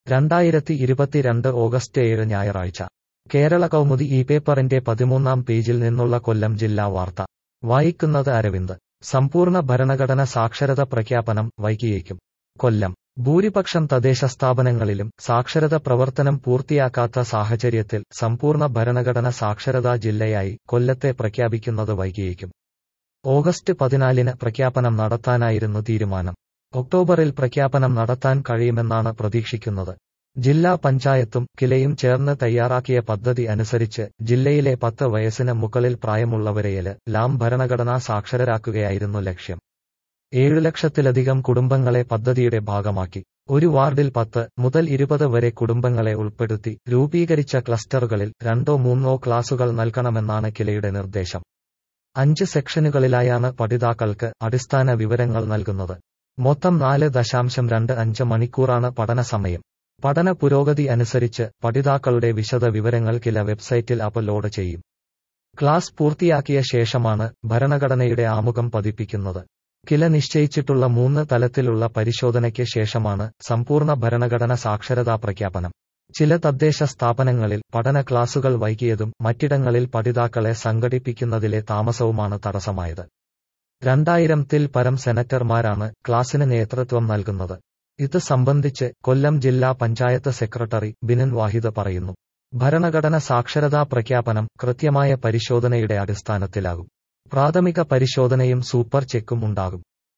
രണ്ടായിരത്തി ഇരുപത്തിരണ്ട് ഓഗസ്റ്റ് ഏഴ് ഞായറാഴ്ച കേരള കൗമുദി ഈ പേപ്പറിന്റെ പതിമൂന്നാം പേജിൽ നിന്നുള്ള കൊല്ലം ജില്ലാ വാർത്ത വായിക്കുന്നത് അരവിന്ദ് സമ്പൂർണ്ണ ഭരണഘടന സാക്ഷരത പ്രഖ്യാപനം വൈകിയേക്കും കൊല്ലം ഭൂരിപക്ഷം തദ്ദേശ സ്ഥാപനങ്ങളിലും സാക്ഷരത പ്രവർത്തനം പൂർത്തിയാക്കാത്ത സാഹചര്യത്തിൽ സമ്പൂർണ്ണ ഭരണഘടന സാക്ഷരതാ ജില്ലയായി കൊല്ലത്തെ പ്രഖ്യാപിക്കുന്നത് വൈകിയേക്കും ഓഗസ്റ്റ് പതിനാലിന് പ്രഖ്യാപനം നടത്താനായിരുന്നു തീരുമാനം ഒക്ടോബറിൽ പ്രഖ്യാപനം നടത്താൻ കഴിയുമെന്നാണ് പ്രതീക്ഷിക്കുന്നത് ജില്ലാ പഞ്ചായത്തും കിലയും ചേർന്ന് തയ്യാറാക്കിയ പദ്ധതി അനുസരിച്ച് ജില്ലയിലെ പത്ത് വയസ്സിന് മുകളിൽ പ്രായമുള്ളവരെയല് ലാം ഭരണഘടനാ സാക്ഷരരാക്കുകയായിരുന്നു ലക്ഷ്യം ഏഴു ലക്ഷത്തിലധികം കുടുംബങ്ങളെ പദ്ധതിയുടെ ഭാഗമാക്കി ഒരു വാർഡിൽ പത്ത് മുതൽ ഇരുപത് വരെ കുടുംബങ്ങളെ ഉൾപ്പെടുത്തി രൂപീകരിച്ച ക്ലസ്റ്ററുകളിൽ രണ്ടോ മൂന്നോ ക്ലാസുകൾ നൽകണമെന്നാണ് കിലയുടെ നിർദ്ദേശം അഞ്ച് സെക്ഷനുകളിലായാണ് പഠിതാക്കൾക്ക് അടിസ്ഥാന വിവരങ്ങൾ നൽകുന്നത് മൊത്തം നാല് ദശാംശം രണ്ട് അഞ്ച് മണിക്കൂറാണ് പഠന സമയം പഠന പുരോഗതി അനുസരിച്ച് പഠിതാക്കളുടെ വിശദ വിവരങ്ങൾ കില വെബ്സൈറ്റിൽ അപ്ലോഡ് ചെയ്യും ക്ലാസ് പൂർത്തിയാക്കിയ ശേഷമാണ് ഭരണഘടനയുടെ ആമുഖം പതിപ്പിക്കുന്നത് കില നിശ്ചയിച്ചിട്ടുള്ള മൂന്ന് തലത്തിലുള്ള പരിശോധനയ്ക്ക് ശേഷമാണ് സമ്പൂർണ്ണ ഭരണഘടന സാക്ഷരതാ പ്രഖ്യാപനം ചില തദ്ദേശ സ്ഥാപനങ്ങളിൽ പഠന ക്ലാസുകൾ വൈകിയതും മറ്റിടങ്ങളിൽ പഠിതാക്കളെ സംഘടിപ്പിക്കുന്നതിലെ താമസവുമാണ് തടസ്സമായത് രണ്ടായിരത്തിൽ പരം സെനറ്റർമാരാണ് ക്ലാസിന് നേതൃത്വം നൽകുന്നത് ഇത് സംബന്ധിച്ച് കൊല്ലം ജില്ലാ പഞ്ചായത്ത് സെക്രട്ടറി ബിനൻ വാഹിദ് പറയുന്നു ഭരണഘടന സാക്ഷരതാ പ്രഖ്യാപനം കൃത്യമായ പരിശോധനയുടെ അടിസ്ഥാനത്തിലാകും പ്രാഥമിക പരിശോധനയും സൂപ്പർ ചെക്കും ഉണ്ടാകും